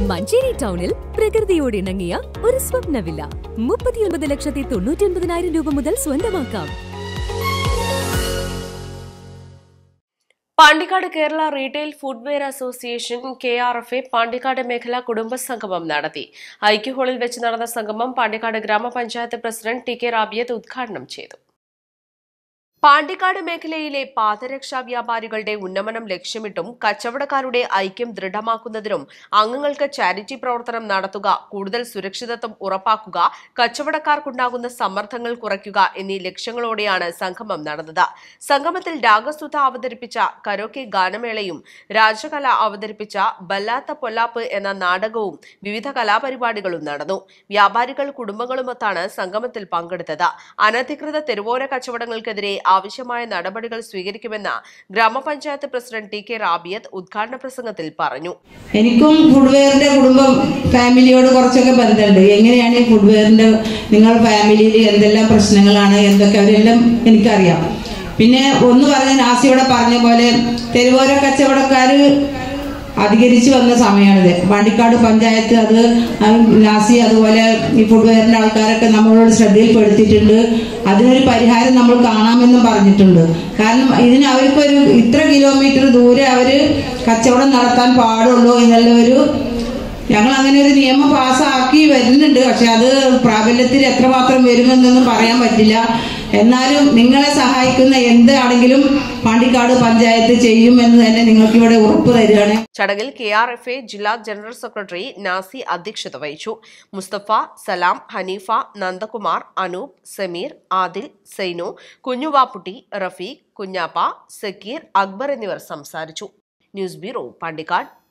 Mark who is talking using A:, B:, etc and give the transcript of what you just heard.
A: മഞ്ചേരി ടൗണിൽ പ്രകൃതിയോട് ഇണങ്ങിയ ഒരു സ്വപ്ന വില്ല മുപ്പത്തിയൊൻപത് ലക്ഷത്തി തൊണ്ണൂറ്റി ഒൻപതിനായിരം രൂപ മുതൽ സ്വന്തമാക്കാം
B: Pandikkad Kerala retail footwear association K R F A Pandikkad മേഖലാ കുടുംബ സംഗമം നടത്തി ഐക്യ ഹാളിൽ വെച്ച് നടന്ന സംഗമം പാണ്ടിക്കാട് ഗ്രാമപഞ്ചായത്ത് പ്രസിഡന്റ് ടി കെ റാബിയത്ത് ഉദ്ഘാടനം ചെയ്തു പാണ്ടിക്കാട് മേഖലയിലെ പാദരക്ഷാ വ്യാപാരികളുടെ ഉന്നമനം ലക്ഷ്യമിട്ടും കച്ചവടക്കാരുടെ ഐക്യം ദൃഢമാക്കുന്നതിനും അംഗങ്ങൾക്ക് ചാരിറ്റി പ്രവർത്തനം നടത്തുക കൂടുതൽ സുരക്ഷിതത്വം ഉറപ്പാക്കുക കച്ചവടക്കാർക്കുണ്ടാകുന്ന സമ്മർദ്ദങ്ങൾ കുറയ്ക്കുക എന്നീ ലക്ഷ്യങ്ങളോടെയാണ് സംഗമം നടന്നത് സംഗമത്തിൽ രാഗസുധ അവതരിപ്പിച്ച കരോക്കെ ഗാനമേളയും രാജകല അവതരിപ്പിച്ച ബല്ലാത്ത പൊല്ലാപ്പ് എന്ന നാടകവും വിവിധ കലാപരിപാടികളും നടന്നു വ്യാപാരികൾ കുടുംബങ്ങളുമൊത്താണ് സംഗമത്തിൽ പങ്കെടുത്തത് അനധികൃത തെരുവോര കച്ചവടങ്ങൾക്കെതിരെ ആവശ്യമായ നടപടികൾ സ്വീകരിക്കുമെന്ന് ഗ്രാമപഞ്ചായത്ത് പ്രസിഡന്റ് ടി കെ റാബിയത്ത് ഉദ്ഘാടന പ്രസംഗത്തിൽ പറഞ്ഞു
C: എനിക്കും ഫുഡ്വെയറിന്റെ കുടുംബം ഫാമിലിയോട് കുറച്ചൊക്കെ ബന്ധമുണ്ട് എങ്ങനെയാണ് ഈ ഫുഡ്വെയറിന്റെ നിങ്ങളുടെ ഫാമിലിയിൽ എന്തെല്ലാം പ്രശ്നങ്ങളാണ് എന്തൊക്കെ അവരെല്ലാം എനിക്കറിയാം പിന്നെ ഒന്ന് പറഞ്ഞ നാസിയോടെ പറഞ്ഞ പോലെ തെരുവോര കച്ചവടക്കാര് അധികരിച്ചു വന്ന സമയമാണിത് പാണ്ടിക്കാട് പഞ്ചായത്ത് അത് ആ നാസി അതുപോലെ ഈ ഫുഡ്വെയറിന്റെ ആൾക്കാരൊക്കെ നമ്മളോട് ശ്രദ്ധയിൽപ്പെടുത്തിയിട്ടുണ്ട് അതിനൊരു പരിഹാരം നമ്മൾ കാണാമെന്നും പറഞ്ഞിട്ടുണ്ട് കാരണം ഇതിന് അവർക്കൊരു ഇത്ര കിലോമീറ്റർ ദൂരെ അവര് കച്ചവടം നടത്താൻ പാടുള്ളൂ എന്നുള്ള ഒരു ഞങ്ങൾ അങ്ങനെ ഒരു നിയമം പാസ്സാക്കി വരുന്നുണ്ട് പക്ഷെ അത് പ്രാബല്യത്തിൽ എത്രമാത്രം വരുമെന്നൊന്നും പറയാൻ പറ്റില്ല എന്നാലും നിങ്ങളെ സഹായിക്കുന്ന എന്താണെങ്കിലും പാണ്ടിക്കാട് പഞ്ചായത്ത് ചെയ്യും എന്ന് തന്നെ നിങ്ങൾക്ക് ഇവിടെ ഉറപ്പ് തരികയാണ്
B: ചടങ്ങിൽ കെ ആർ എഫ് എ ജില്ലാ ജനറൽ സെക്രട്ടറി നാസി അധ്യക്ഷത വഹിച്ചു മുസ്തഫ സലാം ഹനീഫ നന്ദകുമാർ അനൂപ് സമീർ ആദിൽ സൈനു കുഞ്ഞുവാപ്പുട്ടി റഫീഖ് കുഞ്ഞാപ്പ സക്കീർ അക്ബർ എന്നിവർ സംസാരിച്ചു ന്യൂസ് ബ്യൂറോ പാണ്ടിക്കാട്